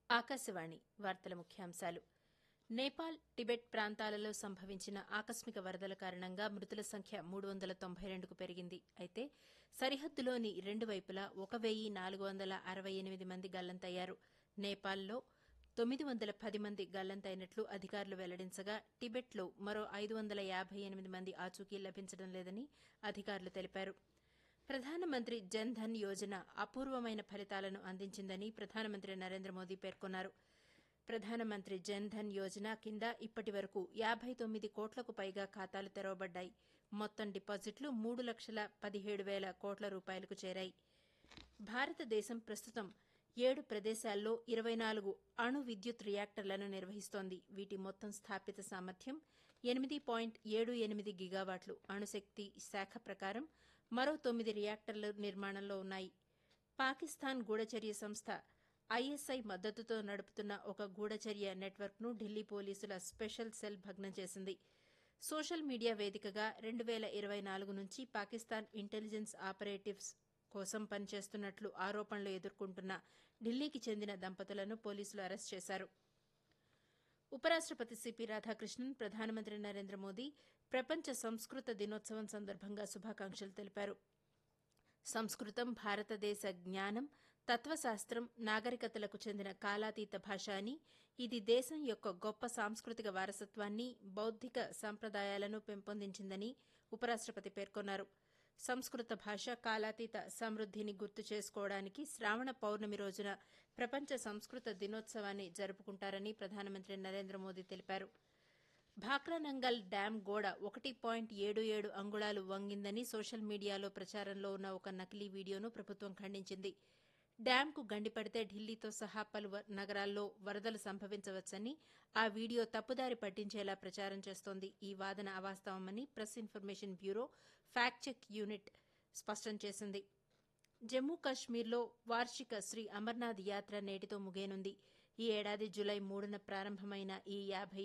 ఆకాశవాణి వార్తల ముఖ్యాంశాలు నేపాల్ టిబెట్ ప్రాంతాలలో సంభవించిన ఆకస్మిక వరదల కారణంగా మృతుల సంఖ్య మూడు వందల తొంభై రెండుకు పెరిగింది అయితే సరిహద్దులోని రెండు వైపులా ఒక వెయ్యి నాలుగు వందల అరవై ఎనిమిది మంది గల్లంతయ్యారు నేపాల్లో తొమ్మిది వందల పది మంది గల్లంతైనట్లు అధికారులు వెల్లడించగా టిబెట్లో మరో ఐదు వందల యాబై ఎనిమిది మంది ఆచూకీ లభించడం లేదని అధికారులు తెలిపారు ప్రధానమంత్రి జన్ ధన్ యోజన అపూర్వమైన ఫలితాలను అందించిందని ప్రధానమంత్రి నరేంద్ర మోదీ పేర్కొన్నారు ప్రధానమంత్రి జన్ ధన్ యోజన కింద ఇప్పటి వరకు యాబై తొమ్మిది కోట్లకు పైగా ఖాతాలు తెరవబడ్డాయి మొత్తం డిపాజిట్లు మూడు లక్షల పదిహేడు వేల కోట్ల రూపాయలకు చేరాయి భారతదేశం ప్రస్తుతం ఏడు ప్రదేశాల్లో ఇరవై నాలుగు అణు విద్యుత్ రియాక్టర్లను నిర్వహిస్తోంది వీటి మొత్తం స్థాపిత సామర్థ్యం ఎనిమిది పాయింట్ ఏడు ఎనిమిది గిగావాట్లు అణుశక్తి శాఖ ప్రకారం మరో తొమ్మిది రియాక్టర్లు నిర్మాణంలో ఉన్నాయి పాకిస్తాన్ గూఢచర్య సంస్థ ఐఎస్ఐ మద్దతుతో నడుపుతున్న ఒక గూఢచర్య నెట్వర్క్ను ఢిల్లీ పోలీసుల స్పెషల్ సెల్ భగ్నం చేసింది సోషల్ మీడియా వేదికగా రెండు వేల ఇరవై నాలుగు నుంచి పాకిస్తాన్ ఇంటెలిజెన్స్ ఆపరేటివ్స్ కోసం పనిచేస్తున్నట్లు ఆరోపణలు ఎదుర్కొంటున్న ఢిల్లీకి చెందిన దంపతులను పోలీసులు అరెస్ట్ చేశారు ఉపరాష్టపతి సిపి రాధాకృష్ణన్ ప్రధానమంత్రి నరేంద్ర మోదీ ప్రపంచ సంస్కృత దినోత్సవం సందర్భంగా శుభాకాంక్షలు తెలిపారు సంస్కృతం భారతదేశ జ్ఞానం తత్వశాస్త్రం నాగరికతలకు చెందిన కాలాతీత భాష అని ఇది దేశం యొక్క గొప్ప సాంస్కృతిక వారసత్వాన్ని బౌద్దిక సంప్రదాయాలను పెంపొందించిందని ఉపరాష్టపతి పేర్కొన్నారు సంస్కృత భాష కాలాతీత సమృద్దిని గుర్తు చేసుకోవడానికి శ్రావణ పౌర్ణమి రోజున ప్రపంచ సంస్కృత దినోత్సవాన్ని జరుపుకుంటారని ప్రధానమంత్రి నరేంద్ర మోదీ తెలిపారు భాక్రానంగల్ డ్యాం గోడ ఒకటి పాయింట్ ఏడు ఏడు అంగుళాలు వంగిందని సోషల్ మీడియాలో ప్రచారంలో ఉన్న ఒక నకిలీ వీడియోను ప్రభుత్వం ఖండించింది డ్యాంకు గండిపడితే ఢిల్లీతో సహా పలు నగరాల్లో వరదలు సంభవించవచ్చని ఆ వీడియో తప్పుదారి పట్టించేలా ప్రచారం చేస్తోంది ఈ వాదన అవాస్తవమని press information bureau fact check unit స్పష్టం చేసింది జమ్మూ కశ్మీర్లో వార్షిక శ్రీ అమర్నాథ్ యాత్ర నేటితో ముగియనుంది ఈ ఏడాది జులై మూడున ప్రారంభమైన ఈ యాభై